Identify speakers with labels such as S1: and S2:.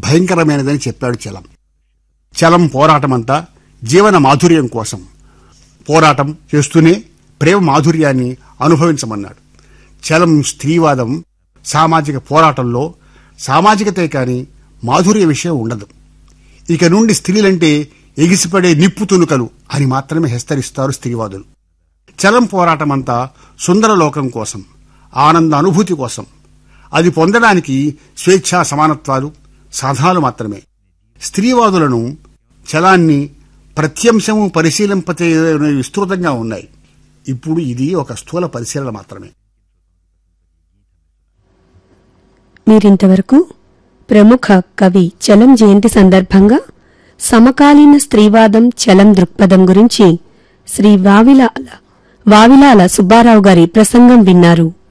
S1: భయంకరమైనదని చెప్పాడు చలం చలం పోరాటమంతా జీవన మాధుర్యం కోసం పోరాటం చేస్తూనే ప్రేమ మాధుర్యాన్ని అనుభవించమన్నాడు చలం స్త్రీవాదం సామాజిక పోరాటంలో సామాజికతే కాని మాధుర్య విషయం ఉండదు ఇక నుండి స్త్రీలంటే ఎగిసిపడే నిప్పు తునుకలు అని మాత్రమే హెచ్చరిస్తారు స్త్రీవాదులు చలం పోరాటమంతా సుందర లోకం కోసం ఆనంద అనుభూతి కోసం అది పొందడానికి స్వేచ్ఛా సమానత్వాలు సాధనాలు మాత్రమే స్త్రీవాదులను చలాన్ని ప్రత్యంశము పరిశీలింపతే విస్తృతంగా ఉన్నాయి ఇప్పుడు ఇది ఒక స్థూల పరిశీలన మాత్రమే
S2: మీరింతవరకు ప్రముఖ కవి చలం జయంతి సందర్భంగా సమకాలీన స్త్రీవాదం చలం దృక్పథం గురించి శ్రీ వావిలాల వావిలాల సుబ్బారావు గారి ప్రసంగం విన్నారు